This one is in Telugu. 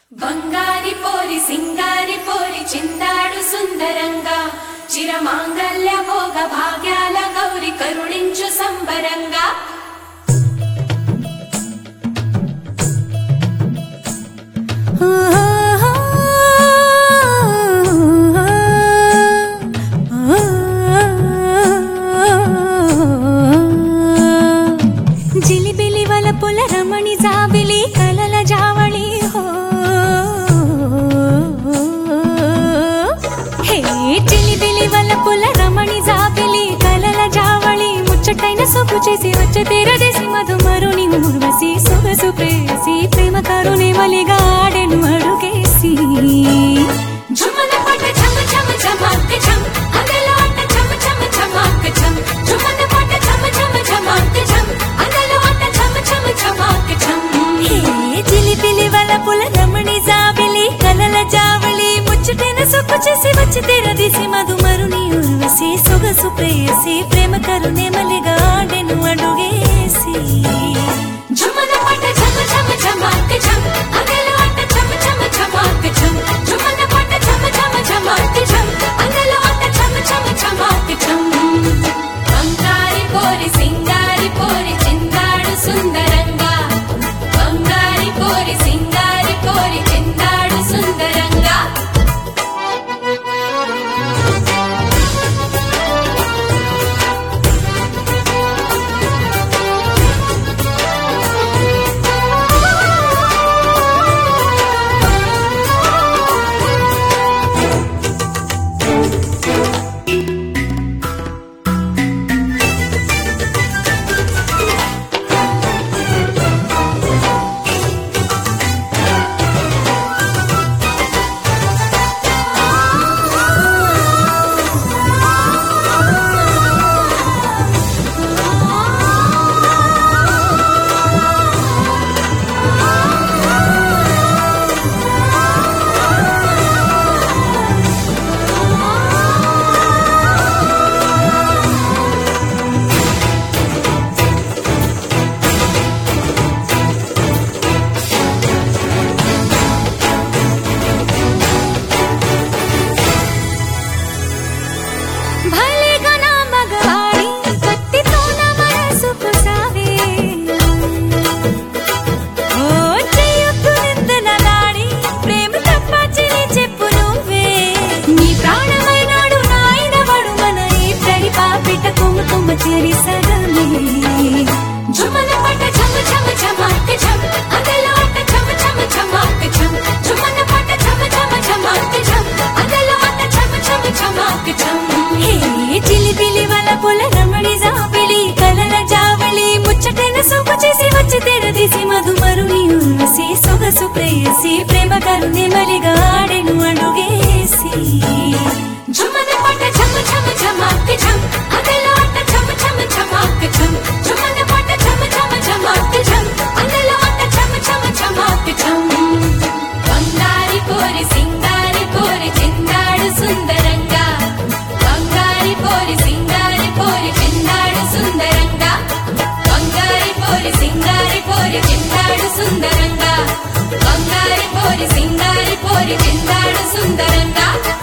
బంగారి పోరి సింగారి పోరి చిందాడు సుందరంగా చిరమాంగల్య భోగ భాగ్యాల గౌరి కరుణించు సంబరంగా జిలిబిలి వల పుల రమణి జాబిలి కలల జావళి హో హే జిలిబిలి వల పుల రమణి జాబిలి కలల జావళి ముచ్చటైన సొప్పు చేసి వచ్చే తీరదేసి మధుమరుని ఊర్వశి సొగసు ప్రేయసి ప్రేమ కరుణి మలిగా ఆడెను అడుగేసి జుమల పట చమ చమ చమాక్ చం అందెల ఆట చమ చమ చమాక్ చం జుమల పట చమ చమ చమాక్ చం అందెల ఆట చమ చమ చమాక్ చం హే జిలిబిలి వల పుల రమణి జాబిలి కలల జావళి ముచ్చటైన సొప్పు చేసి వచ్చి తెరదీసి మధుమరుని ఉర్వశి సొగసు ప్రేయసి ప్రేమ కరుణే మలిగా ఆడెను అడుగేసి జుమల పట చమ చమ చమాక్ చం అందెల ఆట చమ చమ చమాక్ చం జుమల పట చమ చమ చమాక్ చం అందెల ఆట చమ చమ చమాక్ చం బంగారి పోరి సింగారి పోరి చిందాడు సుందరంగా బంగారి పోరి సింగారి పోరి చిందాడు సుందరంగా భలేగా నా మగవాడి కత్తితో నా మనసుకు సావే ఓ చెయ్యొద్దు నిందనలాడి ప్రేమ తప్ప చెలి చెప్పు నువ్వే నీ ప్రాణమైనాడు నాయనవాడు మన ఇద్దరి పాపిట కుంకుమ చెరి సగమే జుమల పట చమ చమ చమాక్ చం అందెల ఆట చమ చమ చమాక్ చం జుమల పట చమ చమ చమాక్ చం అందెల ఆట చమ చమ చమాక్ చం హే చిలిపిలి వల పుల రమణి జాబిలి కలల జావళి ముచ్చటైన సొప్పు చేసి వచ్చి తెరదీసి మధుమరుని ఉర్వశి సొగసు ప్రేయసి ప్రేమ కరుణి మలిగా ఆడెను అడుగేసి జుమల పట చమ చమ చమాక్ చం అందెల ఆట చమ చమ చమాక్ చం జుమల పట చమ చమ చమాక్ చం అందెల ఆట చమ చమ చమాక్ చం బంగారి పోరి సింగారి పోరి చిందాడు సుందరంగా బంగారి పోరి సింగారి పోరి చిందాడు సుందరంగా బంగారి పోరి సింగారి పోరి చిందాడు సుందరంగా బంగారి పోరి సింగారి పోరి చిందాడు సుందరంగా